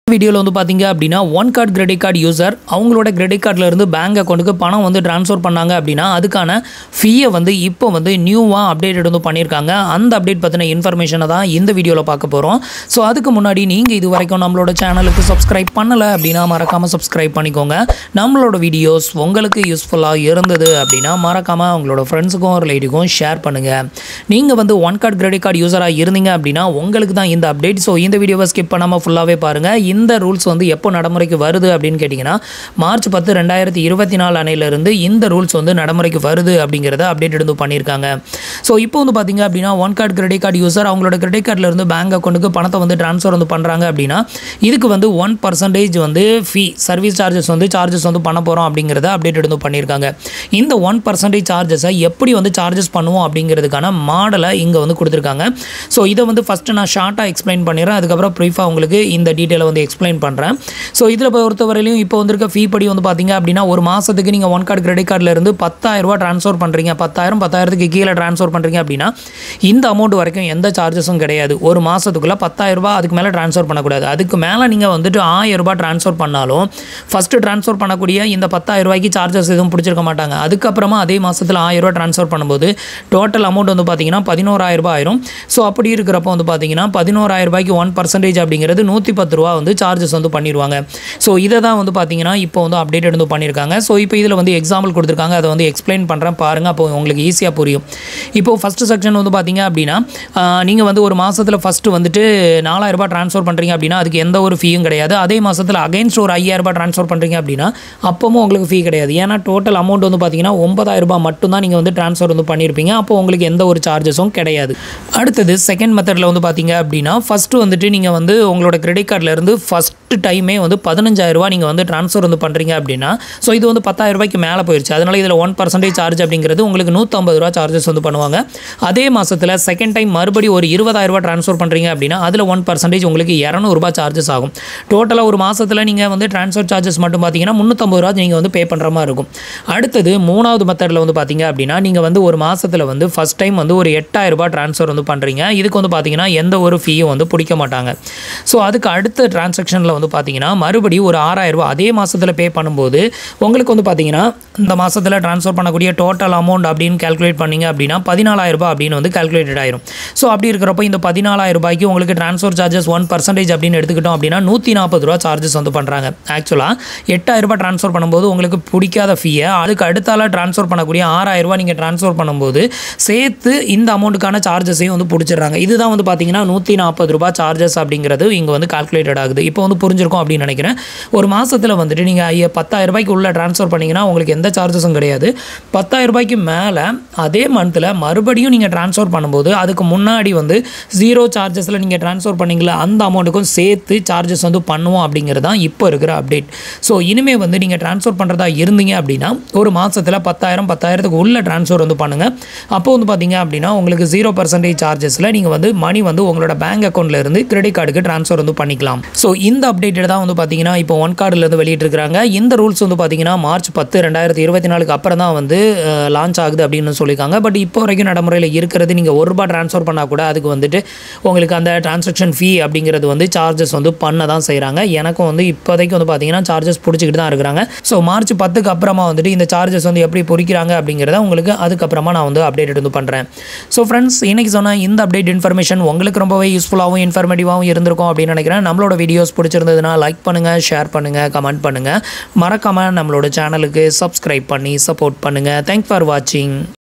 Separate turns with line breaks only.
வீடியோவில் வந்து பார்த்தீங்க அப்படின்னா one card credit card user அவங்களோட கிரெடிட் கார்டில் இருந்து பேங்க் அக்கௌண்ட்டுக்கு பணம் வந்து ட்ரான்ஸ்ஃபர் பண்ணாங்க அப்படின்னா அதுக்கான ஃபீயை வந்து இப்போ வந்து நியூவாக அப்டேட் வந்து பண்ணியிருக்காங்க அந்த அப்டேட் பற்றின இன்ஃபர்மேஷனை தான் இந்த வீடியோவில் பார்க்க போகிறோம் ஸோ அதுக்கு முன்னாடி நீங்கள் இது வரைக்கும் நம்மளோட சேனலுக்கு சப்ஸ்கிரைப் பண்ணலை அப்படின்னா மறக்காமல் சப்ஸ்கிரைப் பண்ணிக்கோங்க நம்மளோட வீடியோஸ் உங்களுக்கு யூஸ்ஃபுல்லாக இருந்தது அப்படின்னா மறக்காமல் உங்களோட ஃப்ரெண்ட்ஸுக்கும் ரிலேட்டிவ்க்கும் ஷேர் பண்ணுங்கள் நீங்கள் வந்து ஒன் கார்டு கிரெடிட் கார்டு யூஸராக இருந்தீங்க அப்படின்னா உங்களுக்கு தான் இந்த அப்டேட் ஸோ இந்த வீடியோவை ஸ்கிப் பண்ணாமல் ஃபுல்லாகவே பாருங்கள் இந்த ரூல்ஸ் வந்து எப்போ நடைமுறைக்கு வருது அப்படின்னு கேட்டிங்கன்னா மார்ச் பத்து ரெண்டாயிரத்தி இருபத்தி நாலு அணையிலிருந்து இந்த ரூல்ஸ் வந்து நடைமுறைக்கு வருது அப்படிங்கிறத அப்டேட் எடுத்து பண்ணியிருக்காங்க ஸோ இப்போ வந்து பார்த்தீங்க அப்படின்னா one card credit card user அவங்களோட கிரெடிட் கார்டில் இருந்து பேங்க் அக்கௌண்ட்டுக்கு பணத்தை வந்து ட்ரான்ஸ்ஃபர் வந்து பண்ணுறாங்க அப்படின்னா இதுக்கு வந்து ஒன் பர்சன்டேஜ் வந்து ஃபீ சர்வீஸ் சார்ஜஸ் வந்து சார்ஜஸ் வந்து பண்ண போகிறோம் அப்படிங்கிறத அப்டேட் எடுத்து பண்ணியிருக்காங்க இந்த ஒன் பர்சன்டேஜ் சார்ஜஸை எப்படி வந்து சார்ஜஸ் பண்ணுவோம் அப்படிங்கிறதுக்கான மாடலை இங்கே வந்து கொடுத்துருக்காங்க ஸோ இதை வந்து ஃபஸ்ட்டு நான் ஷார்ட்டாக எக்ஸ்பிளைன் பண்ணிடுறேன் அதுக்கப்புறம் ப்ரீஃபாக உங்களுக்கு இந்த டீட்டெயிலை வந்து எக்ஸ்பிளைன் பண்ணுறேன் ஸோ இதில் பொறுத்தவரையிலையும் இப்போ வந்திருக்க ஃபீ படி வந்து பார்த்தீங்க அப்படின்னா ஒரு மாதத்துக்கு நீங்கள் ஒன் கார்டு கிரெடிட் கார்டில் இருந்து பத்தாயிரரூபா ட்ரான்ஸ்ஃபர் பண்ணுறீங்க பத்தாயிரம் பத்தாயிரத்துக்கு கீழே ட்ரான்ஸ்ஃபர் பண்ணுறீங்க அப்படின்னா இந்த அமௌண்ட் வரைக்கும் எந்த சார்ஜஸும் கிடையாது ஒரு மாதத்துக்குள்ளே பத்தாயிரரூபா அதுக்கு மேலே ட்ரான்ஸ்ஃபர் பண்ணக்கூடாது அதுக்கு மேலே நீங்கள் வந்துட்டு ஆயிரரூபா ட்ரான்ஸ்ஃபர் பண்ணாலும் ஃபஸ்ட்டு ட்ரான்ஸ்ஃபர் பண்ணக்கூடிய இந்த பத்தாயிரம் ரூபாய்க்கு சார்ஜஸ் எதுவும் பிடிச்சிருக்க மாட்டாங்க அதுக்கப்புறமா அதே மாதத்தில் ஆயிரரூபா ட்ரான்ஸ்ஃபர் பண்ணும்போது டோட்டல் அமௌண்ட் வந்து பார்த்தீங்கன்னா பதினோராயிரம் ரூபாய் ஆயிரும் ஸோ அப்படி இருக்கிறப்போ வந்து பார்த்தீங்கன்னா பதினோராயிரம் ரூபாய்க்கு ஒன் பர்சன்டேஜ் அப்படிங்கிறது நூற்றி பத்து ரூபா வந்து சார்ஜஸ் வந்து பண்ணிடுவாங்க ஸோ இதை தான் வந்து பார்த்தீங்கன்னா இப்போ வந்து அப்டேட் வந்து பண்ணியிருக்காங்க ஸோ இப்போ இதில் வந்து எக்ஸாம்பிள் கொடுத்துருக்காங்க அதை வந்து எக்ஸ்பிளைன் பண்ணுறேன் பாருங்கள் அப்போ உங்களுக்கு ஈஸியாக புரியும் இப்போ ஃபஸ்ட்டு செக்ஷன் வந்து பார்த்தீங்க அப்படின்னா நீங்கள் வந்து ஒரு மாதத்தில் ஃபஸ்ட்டு வந்துட்டு நாலாயிரம் ரூபாய் ட்ரான்ஸ்ஃபர் பண்ணுறீங்க அப்படின்னா அதுக்கு எந்த ஒரு ஃபீயும் கிடையாது அதே மாதத்தில் அகைன்ஸ்ட் ஒரு ஐயாயிரம் ரூபாய் ட்ரான்ஸ்ஃபர் பண்ணுறீங்க அப்படின்னா அப்பவும் உங்களுக்கு ஃபீ கிடையாது ஏன்னா டோட்டல் அமௌண்ட் வந்து பார்த்தீங்கன்னா ஒன்பதாயிரம் ரூபாய் மட்டும்தான் நீங்கள் வந்து ட்ரான்ஸ்ஃபர் வந்து பண்ணியிருப்பீங்க அப்போ உங்களுக்கு எந்த ஒரு சார்ஜஸும் கிடையாது அடுத்தது செகண்ட் மெத்தடில் வந்து பார்த்தீங்க அப்படின்னா ஃபஸ்ட்டு வந்துட்டு நீங்கள் வந்து உங்களோட கிரெடிட் கார்டில் இருந்து ஃபஸ்ட்டு டைமே வந்து பதினஞ்சாயிரரூபா நீங்கள் வந்து ட்ரான்ஸ்ஃபர் வந்து பண்ணுறீங்க அப்படின்னா ஸோ இது வந்து பத்தாயிரம் ரூபாய்க்கு மேலே போயிடுச்சு அதனால் இதில் ஒன் பர்சன்டேஜ் சார்ஜ் அப்படிங்கிறது உங்களுக்கு நூற்றம்பது ரூபா சார்ஜஸ் வந்து பண்ணுவாங்க அதே மாதத்தில் செகண்ட் டைம் மறுபடியும் ஒரு இருபதாயிரம் ரூபாய் ட்ரான்ஸ்ஃபர் பண்ணுறீங்க அப்படின்னா அதில் ஒன் பர்சன்டேஜ் உங்களுக்கு இரநூறுபா சார்ஜஸ் ஆகும் டோட்டலாக ஒரு மாதத்தில் நீங்கள் வந்து ட்ரான்ஸ்ஃபர் சார்ஜஸ் மட்டும் பார்த்தீங்கன்னா முந்நூற்றம்பது ரூபா நீங்கள் வந்து பே பண்ணுற மாதிரி இருக்கும் அடுத்தது மூணாவது மெத்தடில் வந்து பார்த்தீங்க அப்படின்னா நீங்கள் வந்து ஒரு மாதத்தில் வந்து ஃபஸ்ட் டைம் வந்து ஒரு எட்டாயிரம் ரூபாய் ட்ரான்ஸ்ஃபர் வந்து பண்ணுறீங்க இதுக்கு வந்து பார்த்தீங்கன்னா எந்த ஒரு ஃபீயும் வந்து பிடிக்க மாட்டாங்க ஸோ அதுக்கு அடுத்த டிரான்சாக்ஷனில் வந்து பார்த்தீங்கன்னா மறுபடியும் ஒரு ஆறாயிரம் ரூபாய் அதே மாதத்தில் பே பண்ணும்போது உங்களுக்கு வந்து பார்த்தீங்கன்னா இந்த மாதத்தில் ட்ரான்ஸ்ஃபர் பண்ணக்கூடிய டோட்டல் அமௌண்ட் அப்படின்னு கால்குலேட் பண்ணீங்க அப்படின்னா பதினாலாயிரம் ரூபாய் அப்படின்னு வந்து கால்குலேட்டட் ஆயிரும் ஸோ அப்படி இருக்கிறப்போ இந்த பதினாலாயிரம் ரூபாய்க்கு உங்களுக்கு ட்ரான்ஸ்ஃபர் சார்ஜஸ் ஒன் பர்சன்டேஜ் அப்படின்னு எடுத்துக்கிட்டோம் அப்படின்னா நூற்றி நாற்பது ரூபா சார்ஜஸ் வந்து பண்ணுறாங்க ஆக்சுவலாக எட்டாயிரம் ரூபாய் ட்ரான்ஸ்ஃபர் பண்ணும்போது உங்களுக்கு பிடிக்காத ஃபீயை அதுக்கு அடுத்தால ட்ரான்ஸ்ஃபர் பண்ணக்கூடிய ஆறாயிரம் ரூபாய் நீங்கள் ட்ரான்ஸ்ஃபர் பண்ணும்போது சேர்த்து இந்த அமௌண்ட்டுக்கான சார்ஜஸையும் வந்து பிடிச்சிடுறாங்க இதுதான் வந்து பார்த்தீங்கன்னா நூற்றி நாற்பது ரூபாய் சார்ஜஸ் அப்படிங்கிறது இங்கே வந்து கால்குலேட்டட் ஆகுது இப்போ வந்து புரிஞ்சிருக்கும் அப்படின்னு நினைக்கிறேன் ஒரு மாதத்தில் வந்துட்டு நீங்கள் ஐயா பத்தாயிரம் ரூபாய்க்கு உள்ள ட்ரான்ஸ்ஃபர் பண்ணிங்கன்னா உங்களுக்கு எந்த சார்ஜஸும் கிடையாது பத்தாயிரம் ரூபாய்க்கு மேலே அதே மந்தில் மறுபடியும் நீங்கள் ட்ரான்ஸ்ஃபர் பண்ணும்போது அதுக்கு முன்னாடி வந்து ஜீரோ சார்ஜஸில் நீங்கள் ட்ரான்ஸ்ஃபர் பண்ணீங்களா அந்த அமௌண்ட்டுக்கும் சேர்த்து சார்ஜஸ் வந்து பண்ணுவோம் அப்படிங்கிறது தான் இப்போ இருக்கிற அப்டேட் ஸோ இனிமேல் வந்து நீங்கள் ட்ரான்ஸ்ஃபர் பண்ணுறதா இருந்தீங்க அப்படின்னா ஒரு மாதத்தில் பத்தாயிரம் பத்தாயிரத்துக்கு உள்ள ட்ரான்ஸ்ஃபர் வந்து பண்ணுங்கள் அப்போ வந்து பார்த்தீங்க அப்படின்னா உங்களுக்கு ஜீரோ பர்சன்டேஜ் சார்ஜஸில் நீங்கள் வந்து மணி வந்து உங்களோட பேங்க் அக்கௌண்ட்டில் இருந்து கிரெடிட் கார்டுக்கு ட்ரான்ஸ்ஃபர் வந்து பண்ணிக்கலாம் ஸோ இந்த அப்டேட்டட் தான் வந்து பார்த்தீங்கன்னா இப்போ ஒன் கார்டுலேருந்து வெளியிட்டிருக்காங்க இந்த ரூல்ஸ் வந்து பார்த்தீங்கன்னா மார்ச் பத்து ரெண்டாயிரத்தி இருபத்தி நாலுக்கு அப்புறம் தான் வந்து லான்ச் ஆகுது அப்படின்னு சொல்லியிருக்காங்க பட் இப்போ வரைக்கும் நடைமுறையில் இருக்கிறது நீங்கள் ஒரு ரூபாய் ட்ரான்ஸ்ஃபர் பண்ணால் கூட அதுக்கு வந்துட்டு உங்களுக்கு அந்த டிரான்சாக்ஷன் ஃபீ அப்படிங்கிறது வந்து சார்ஜஸ் வந்து பண்ண தான் செய்கிறாங்க எனக்கும் வந்து இப்போதைக்கு வந்து பார்த்தீங்கன்னா சார்ஜஸ் பிடிச்சிக்கிட்டு தான் இருக்கிறாங்க ஸோ மார்ச் பத்துக்கு அப்புறமா வந்துட்டு இந்த சார்ஜஸ் வந்து எப்படி பொறிக்கிறாங்க அப்படிங்கிறத உங்களுக்கு அதுக்கப்புறமா நான் வந்து அப்டேட் வந்து பண்ணுறேன் ஸோ ஃப்ரெண்ட்ஸ் இன்றைக்கி சொன்ன இந்த அப்டேட் இன்ஃபர்மேஷன் உங்களுக்கு ரொம்பவே யூஸ்ஃபுல்லாகவும் இன்ஃபர்மேட்டிவாகவும் இருந்திருக்கும் அப்படின்னு நினைக்கிறேன் நம்மளோட வீடியோஸ் பிடிச்சிருந்ததுன்னா லைக் பண்ணுங்கள் ஷேர் பண்ணுங்கள் கமெண்ட் பண்ணுங்கள் மறக்காமல் நம்மளோட சேனலுக்கு சப்ஸ்கிரைப் பண்ணி சப்போர்ட் பண்ணுங்கள் தேங்க் ஃபார் வாட்சிங்